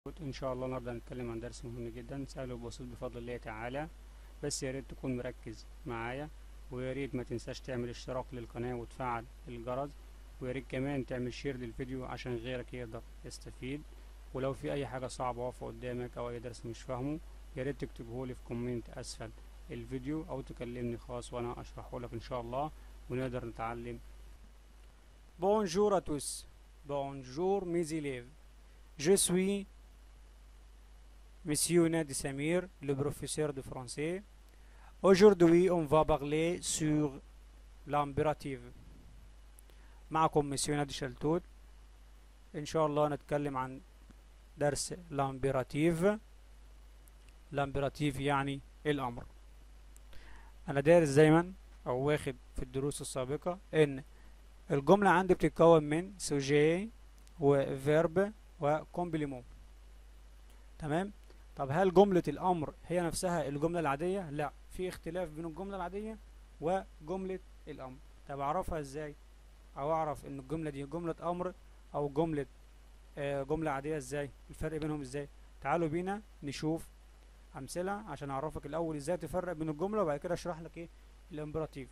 إن شاء الله النهاردة هنتكلم عن درس مهم جدا سهل وبسيط بفضل الله تعالى بس يا ريت تكون مركز معايا ويا ريت ما تنساش تعمل اشتراك للقناة وتفعل الجرس ويا ريت كمان تعمل شير للفيديو عشان غيرك يقدر يستفيد ولو في أي حاجة صعبة واقفة قدامك أو أي درس مش فاهمه يا ريت تكتبهولي في كومنت أسفل الفيديو أو تكلمني خاص وأنا أشرحه لك إن شاء الله ونقدر نتعلم Bonjour à tous. Bonjour mes élèves. Je suis Monsieur Nadi Samir, le professeur de français. Aujourd'hui, on va parler sur l'impérative. معكم مسيو نادي شلتوت إن شاء الله نتكلم عن درس لامبيراتيف لامبيراتيف يعني الأمر أنا دارس دايما أو واخد في الدروس السابقة إن الجملة عندي بتتكون من سوجي وفيرب وكومبليمون تمام طب هل جملة الأمر هي نفسها الجملة العادية؟ لا في اختلاف بين الجملة العادية وجملة الأمر طب أعرفها إزاي؟ أو أعرف إن الجملة دي جملة أمر أو جملة آه جملة عادية إزاي؟ الفرق بينهم إزاي؟ تعالوا بينا نشوف أمثلة عشان أعرفك الأول إزاي تفرق بين الجملة وبعد كده أشرح لك إيه الإمبراطيف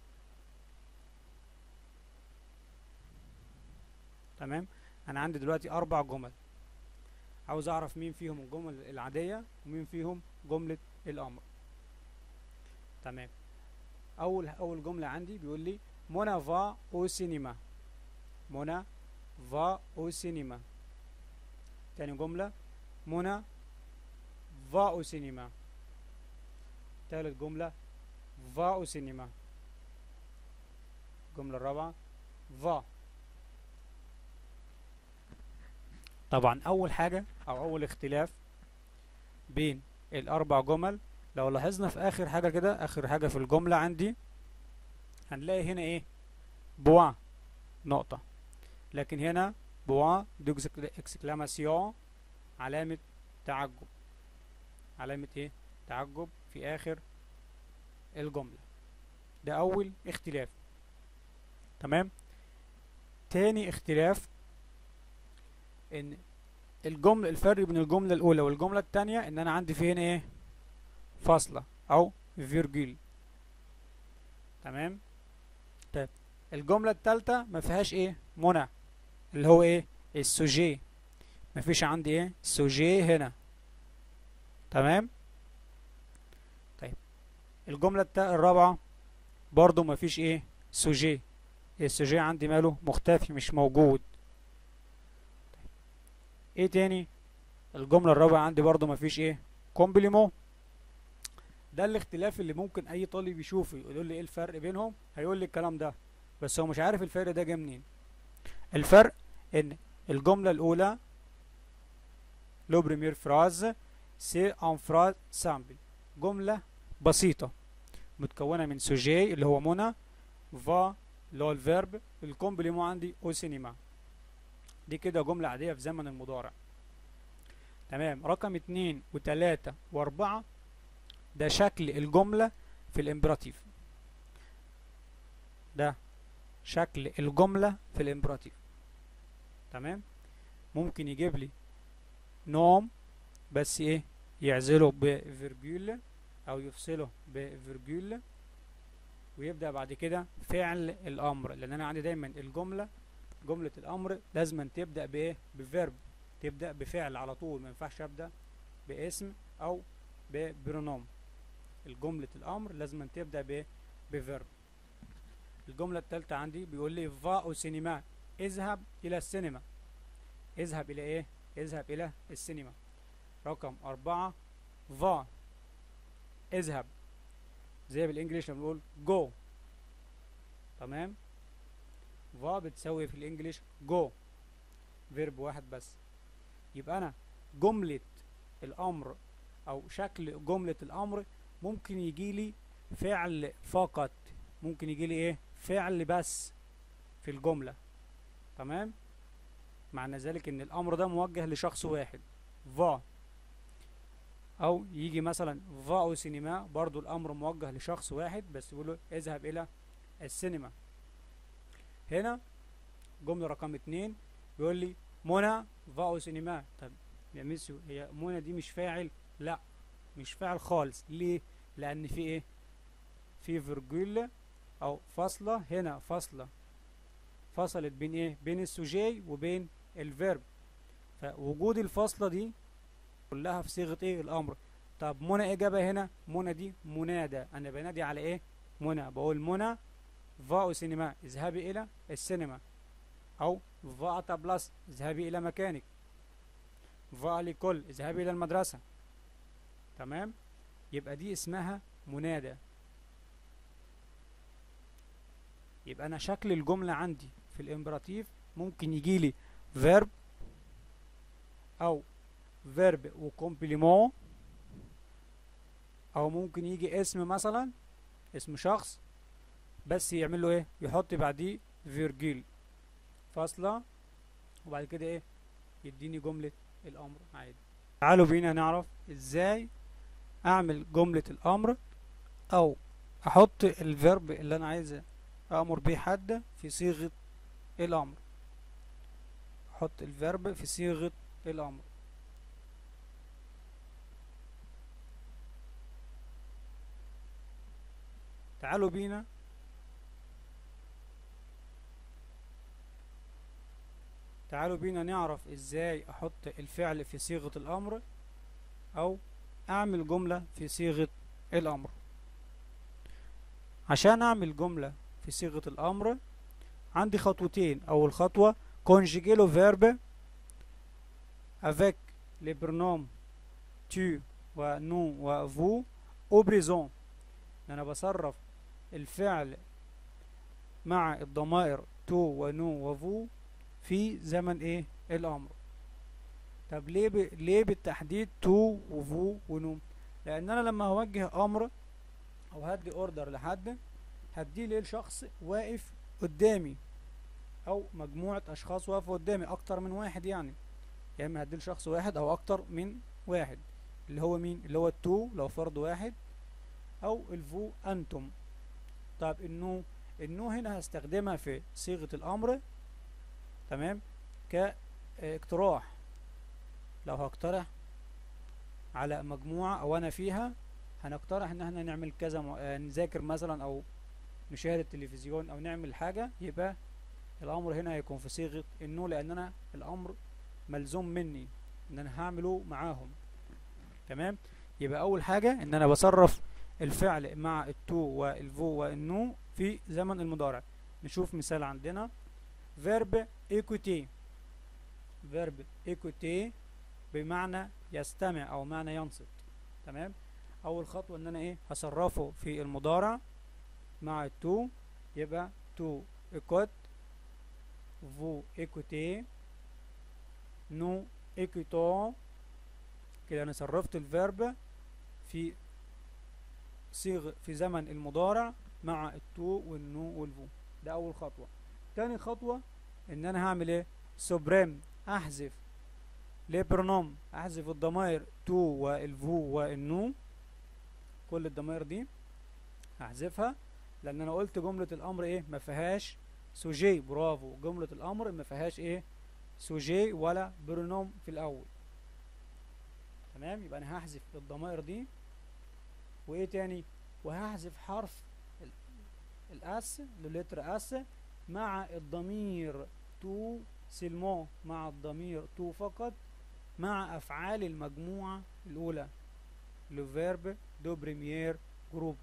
تمام انا عندي دلوقتي اربع جمل عاوز اعرف مين فيهم الجمل العادية ومين فيهم جملة الامر تمام اول اول جملة عندي بيقول لي منى فا او سينما منى فا او سينما تاني جملة منى فا او سينما تالت جملة فا او سينما الجملة الرابعة فا طبعا اول حاجة او اول اختلاف بين الاربع جمل لو لاحظنا في اخر حاجة كده اخر حاجة في الجملة عندي هنلاقي هنا ايه بوا نقطة لكن هنا بوا دو اكسكلاماسيون علامة تعجب علامة ايه تعجب في اخر الجملة ده اول اختلاف تمام تاني اختلاف ان الجملة الفرق بين الجملة الأولى والجملة التانية إن أنا عندي في هنا إيه فاصلة أو فيرجول تمام طيب الجملة التالتة ما فيهاش إيه منى اللي هو إيه السوجي ما فيش عندي إيه سوجي هنا تمام طيب الجملة الرابعة برضو ما فيش إيه سوجي السوجي عندي ماله مختفي مش موجود ايه تاني الجملة الرابعة عندي برضو مفيش ايه كومبليمون ده الاختلاف اللي ممكن اي طالب يشوفه يقول لي ايه الفرق بينهم هيقول لي الكلام ده بس هو مش عارف الفرق ده جه منين الفرق ان الجملة الاولى لو بريمير فراز سي ان فراز سامبل جملة بسيطة متكونة من سوجي اللي هو منى فا اللي هو الفيرب الكومبليمون عندي او سينما دي كده جملة عادية في زمن المضارع تمام رقم اتنين وتلاتة واربعة ده شكل الجملة في الامبراتيف ده شكل الجملة في الامبراتيف تمام ممكن يجيب لي نوم بس ايه يعزله بفيرجول او يفصله بفيرجول ويبدأ بعد كده فعل الامر لان انا عندي دايما الجملة جملة الأمر لازم تبدأ بإيه؟ بفيرب تبدأ بفعل على طول ما ينفعش أبدأ باسم أو ببرونوم الجملة الأمر لازم تبدأ بإيه؟ بفيرب الجملة الثالثة عندي بيقول لي فا أو سينما اذهب إلى السينما اذهب إلى إيه؟ اذهب إلى السينما رقم أربعة فا اذهب زي بالإنجليش لما بنقول جو تمام فا بتساوي في الانجليش جو فيرب واحد بس يبقى انا جملة الامر او شكل جملة الامر ممكن يجي لي فعل فقط ممكن يجي لي ايه فعل بس في الجملة تمام معنى ذلك ان الامر ده موجه لشخص واحد فا او يجي مثلا فا او سينما برضو الامر موجه لشخص واحد بس يقول له اذهب الى السينما هنا جملة رقم اتنين بيقول لي منى فا او سينما طب يا ميسيو هي منى دي مش فاعل لا مش فاعل خالص ليه لان في ايه في فيرجول او فاصله هنا فاصله فصلت بين ايه بين السوجي وبين الفيرب فوجود الفاصله دي كلها في صيغه ايه الامر طب منى اجابه هنا منى دي منادى انا بنادي على ايه منى بقول منى فاو سينما اذهبي الى السينما او فاتا بلس اذهبي الى مكانك فا لكل اذهبي الى المدرسه تمام يبقى دي اسمها منادى يبقى انا شكل الجمله عندي في الامبراتيف ممكن يجي لي فيرب او فيرب وكومبليمون او ممكن يجي اسم مثلا اسم شخص بس يعمل له ايه يحط بعديه فيرجيل فاصله وبعد كده ايه يديني جمله الامر عادي تعالوا بينا نعرف ازاي اعمل جمله الامر او احط الفيرب اللي انا عايز امر بيه حد في صيغه الامر احط الفيرب في صيغه الامر تعالوا بينا تعالوا بينا نعرف ازاي احط الفعل في صيغة الامر او اعمل جملة في صيغة الامر عشان اعمل جملة في صيغة الامر عندي خطوتين اول خطوة conjuguer le verbe avec les pronoms tu و nous و vous au présent ان انا بصرف الفعل مع الضمائر تو ونو وفو في زمن ايه الامر طب ليه ب... ليه بالتحديد تو وفو ونو لان انا لما هوجه امر او هدي اوردر لحد هديه للشخص واقف قدامي او مجموعة اشخاص واقفة قدامي اكتر من واحد يعني يا اما هديه لشخص واحد او اكتر من واحد اللي هو مين اللي هو التو لو فرد واحد او الفو انتم طب النو النو هنا هستخدمها في صيغة الامر تمام كاقتراح لو هقترح على مجموعة او انا فيها هنقترح ان احنا نعمل كذا م... آه نذاكر مثلا او نشاهد التلفزيون او نعمل حاجة يبقى الامر هنا هيكون في صيغة النو لان انا الامر ملزوم مني ان انا هعمله معاهم تمام يبقى اول حاجة ان انا بصرف الفعل مع التو والفو والنو في زمن المضارع نشوف مثال عندنا verb écouter verb écouter بمعنى يستمع او معنى ينصت تمام اول خطوة ان انا ايه هصرفه في المضارع مع التو يبقى تو écoute vous écoutez nous écoutons كده انا صرفت الفيرب في صيغ في زمن المضارع مع التو والنو والفو ده اول خطوة تاني خطوة ان انا هعمل ايه سوبريم احذف ليه برونوم احذف الضمائر تو والفو والنو كل الضمائر دي هحذفها لان انا قلت جملة الامر ايه ما فيهاش سوجي برافو جملة الامر ما فيهاش ايه سوجي ولا برونوم في الاول تمام يبقى انا هحذف الضمائر دي وايه تاني وهحذف حرف الاس للتر اس مع الضمير تو سلمون مع الضمير تو فقط مع افعال المجموعة الاولى لو فيرب دو بريمير جروب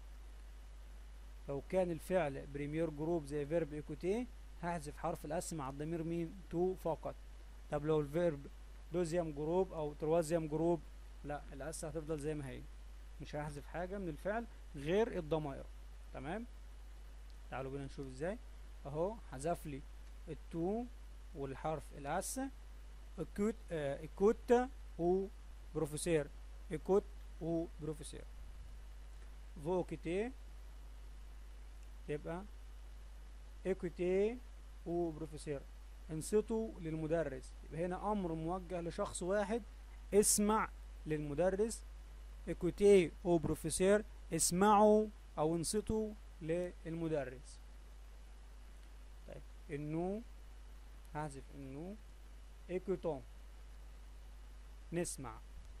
لو كان الفعل بريمير جروب زي فيرب ايكوتي هحذف حرف الاس مع الضمير مين تو فقط طب لو الفيرب دوزيام جروب او تروازيام جروب لا الاس هتفضل زي ما هي مش هحذف حاجة من الفعل غير الضمائر تمام تعالوا بينا نشوف ازاي اهو حذف لي التو والحرف الاس اكوت اه اكوت و بروفيسير اكوت و بروفيسير فوكيتي يبقى اكوتي و بروفيسير انصتوا للمدرس يبقى هنا امر موجه لشخص واحد اسمع للمدرس اكوتي او بروفيسير اسمعوا او انصتوا للمدرس طيب النو هحذف النو ايكوتون نسمع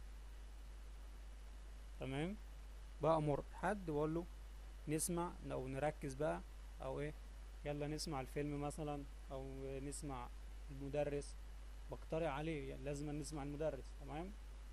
تمام بأمر حد واقول له نسمع او نركز بقى او ايه يلا نسمع الفيلم مثلا او نسمع المدرس بقترح عليه يعني لازم نسمع المدرس تمام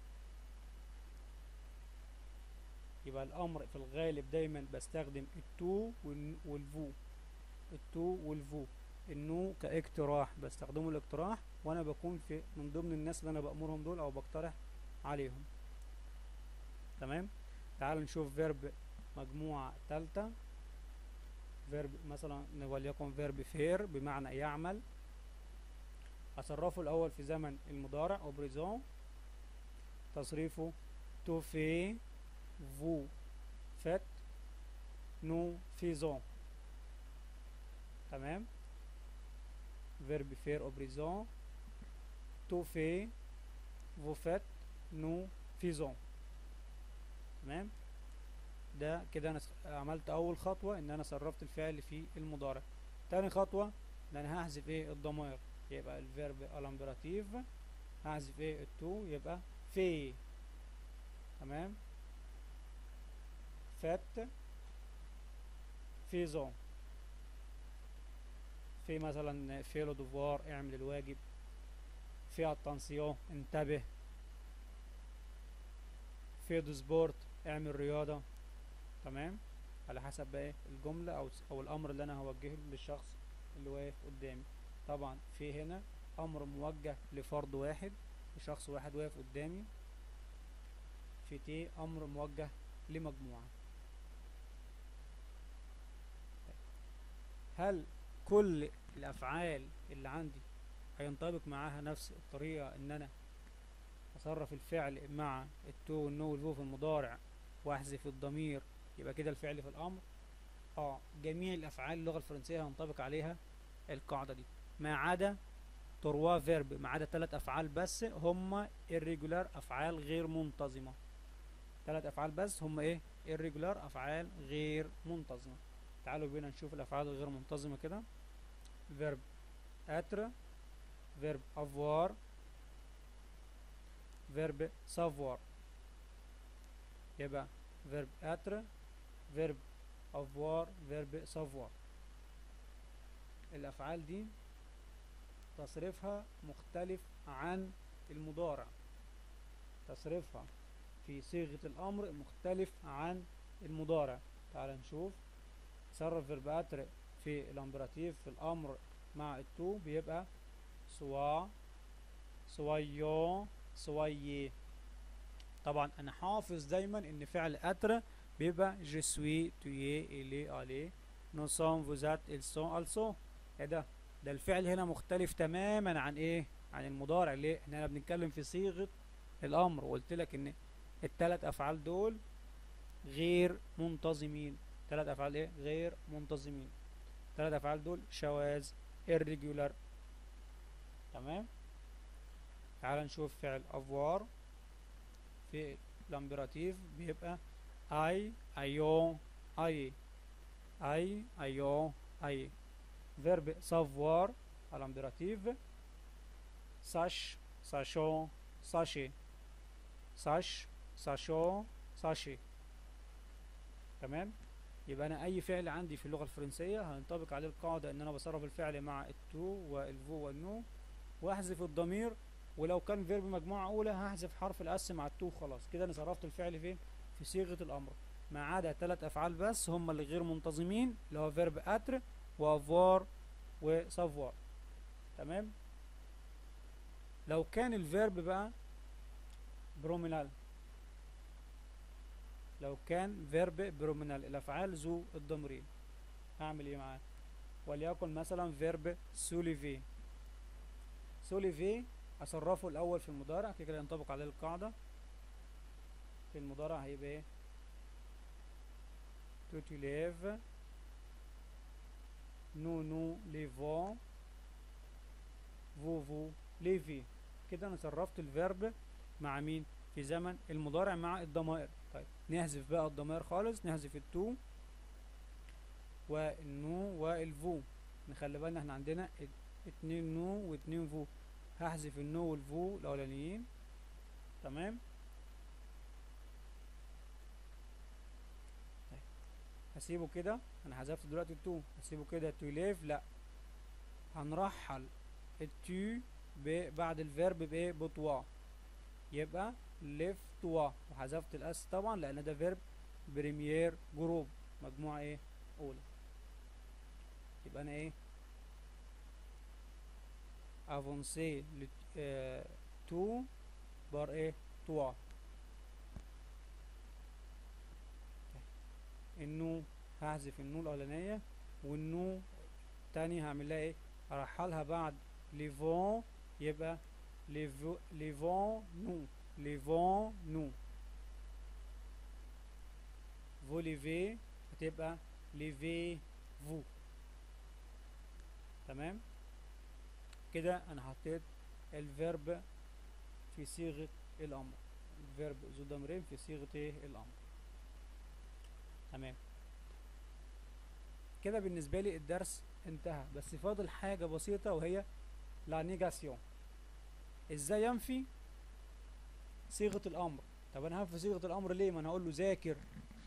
يبقى الامر في الغالب دايما بستخدم التو والن- والفو التو والفو النو كاقتراح بستخدمه الاقتراح وانا بكون في من ضمن الناس اللي انا بامرهم دول او بقترح عليهم تمام تعالوا نشوف فيرب مجموعة تالتة فيرب مثلا وليكن فيرب فير بمعنى يعمل أصرفه الأول في زمن المضارع أو بريزون تصريفه تو في فو فت نو فيزون تمام فيرب فير أو بريزون تو في فو فت نو فيزون تمام ده كده انا س- عملت اول خطوة ان انا صرفت الفعل في المضارع تاني خطوة ان انا هحذف ايه الضمائر يبقى الفيرب الامبراتيف هحذف ايه التو يبقى في تمام فات فيزون في مثلا في لو دوفوار اعمل الواجب في اتنسيون انتبه في دو سبورت اعمل رياضة تمام على حسب بقى ايه الجملة او او الامر اللي انا هوجهه للشخص اللي واقف قدامي طبعا في هنا امر موجه لفرد واحد لشخص واحد واقف قدامي في تي امر موجه لمجموعة هل كل الافعال اللي عندي هينطبق معاها نفس الطريقة ان انا اصرف الفعل مع التو والنو والفو في المضارع واحذف الضمير يبقى كده الفعل في الامر اه جميع الافعال اللغه الفرنسيه هينطبق عليها القاعده دي ما عدا تروا فيرب ما عدا ثلاث افعال بس هم irregular افعال غير منتظمه ثلاث افعال بس هم ايه irregular افعال غير منتظمه تعالوا بينا نشوف الافعال الغير منتظمه كده فيرب être فيرب avoir فيرب savoir يبقى فيرب être فيرب avoir فيرب savoir الأفعال دي تصريفها مختلف عن المضارع تصريفها في صيغة الأمر مختلف عن المضارع تعال نشوف تصرف فيرب être في الامبراتيف في الأمر مع التو بيبقى سوا سويون سويي طبعا انا حافظ دايما ان فعل اتر بيبقى je suis tu es il est allé nous sommes vous êtes ils sont elles sont ايه ده ده الفعل هنا مختلف تماما عن ايه عن المضارع ليه احنا هنا بنتكلم في صيغة الامر وقلت لك ان الثلاث افعال دول غير منتظمين ثلاث افعال ايه غير منتظمين ثلاث افعال دول شواذ irregular تمام تعال نشوف فعل avoir في الامبراتيف بيبقى اي ايون اي اي ايون اي فيرب savoir الامبراتيف sache sachons sachez sache sachons sachez تمام يبقى انا اي فعل عندي في اللغه الفرنسيه هينطبق عليه القاعده ان انا بصرف الفعل مع التو والفو والنو واحذف الضمير ولو كان فيرب مجموعه اولى هحذف حرف الاس مع التو خلاص كده انا صرفت الفعل فين في صيغه الامر ما عدا ثلاث افعال بس هم اللي غير منتظمين اللي هو فيرب اتر وافوار وسافوار تمام لو كان الفيرب بقى برومينال لو كان فيرب برومينال الافعال ذو الضميرين هعمل ايه معاه وليكن مثلا فيرب سوليفي سوليفي اصرفه الاول في المضارع كده كده ينطبق عليه القاعده في المضارع هيبقى ايه تو tu lèves nous nous levons vous vous levez كده انا صرفت الفيرب مع مين في زمن المضارع مع الضمائر طيب نحذف بقى الضمائر خالص نحذف التو والنو والفو نخلي بالنا احنا عندنا ات- اتنين نو واتنين فو هحذف النو والفو الاولانيين تمام طيب. هسيبه كده انا حذفت دلوقتي التو هسيبه كده تو ليف لا هنرحل التو بعد الفيرب بايه بتوا يبقى ليف توا وحذفت الاس طبعا لان ده فيرب بريمير جروب مجموعه ايه اولى يبقى انا ايه افونسي تو بار ايه توا النو هحذف النو الاولانيه والنو التاني هعمل لها ايه ارحلها بعد ليفون يبقى ليفون نو ليفون نو فو ليفي هتبقى ليفي فو تمام كده انا حطيت الفيرب في صيغة الامر الفيرب ذو ضميرين في صيغة ايه الامر تمام كده بالنسبة لي الدرس انتهى بس فاضل حاجة بسيطة وهي لا نيجاسيون ازاي ينفي صيغة الامر طب انا هنفي صيغة الامر ليه ما انا هقول له ذاكر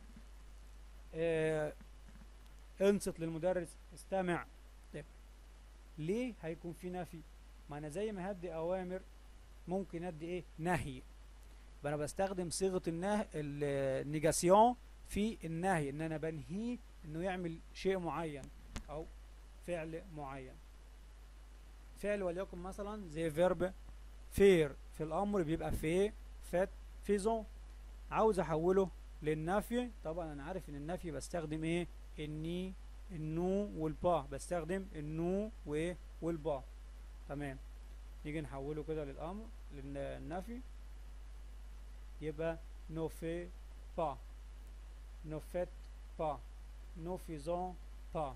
اه انصت للمدرس استمع طيب ليه هيكون في نفي ما انا زي ما هدي اوامر ممكن ادي ايه نهي انا بستخدم صيغه النهي النيجاسيون في النهي ان انا بنهيه انه يعمل شيء معين او فعل معين فعل وليكن مثلا زي فيرب فير في الامر بيبقى في فات فيزون عاوز احوله للنفي طبعا انا عارف ان النفي بستخدم ايه الني النو والبا بستخدم النو وايه والبا تمام نيجي نحوله كده للامر للنفي يبقى نو في با نو فيت با نو فيزون با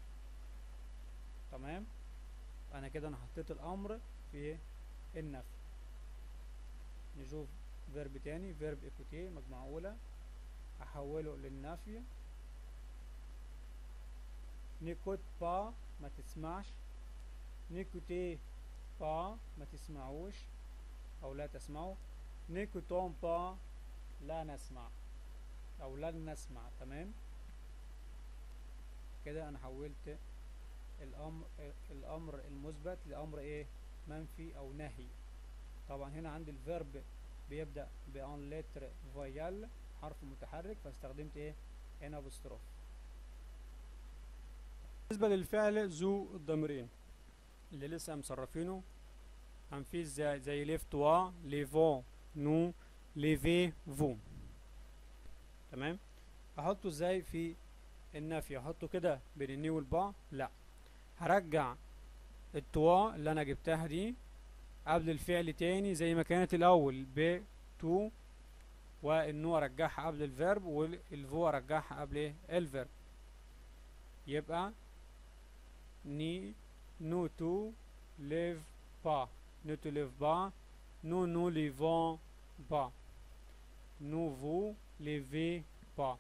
تمام انا كده انا حطيت الامر في النفي نشوف فيرب تاني فيرب ايكوتي مجموعة اولى احوله للنفي نيكوت با ما تسمعش نيكوتي با ما تسمعوش او لا تسمعوا نيكوتون با لا نسمع او لن نسمع تمام كده انا حولت الامر الامر المثبت لامر ايه منفي او نهي طبعا هنا عندي الفيرب بيبدا بان لتر فويال حرف متحرك فاستخدمت ايه هنا ابوستروف بالنسبه للفعل ذو الضميرين اللي لسه مصرفينه هنفيذ زي, زي ليف توا ليفون نو ليفي فو تمام احطه ازاي في النفي احطه كده بين الني والبا لا هرجع التوا اللي انا جبتها دي قبل الفعل تاني زي ما كانت الاول ب تو والنو ارجعها قبل الفيرب والفو ارجعها قبل ايه الفيرب يبقى ني نو تو ليف با ne te lève pas nous nous levons pas nous vous levez pas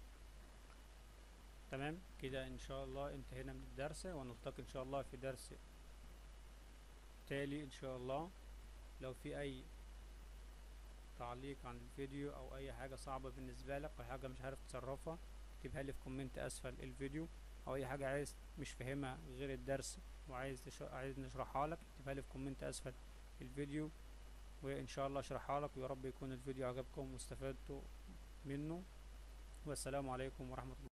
تمام كده ان شاء الله انتهينا من الدرس ونلتقي ان شاء الله في درس تالي ان شاء الله لو في اي تعليق عن الفيديو او اي حاجة صعبة بالنسبة لك او حاجة مش عارف تصرفها اكتبها لي في كومنت اسفل الفيديو او اي حاجة عايز مش فاهمها غير الدرس وعايز تش... عايز نشرحها لك اكتبها لي في كومنت اسفل الفيديو وان شاء الله اشرحها لك ويا رب يكون الفيديو عجبكم واستفدتوا منه والسلام عليكم ورحمة الله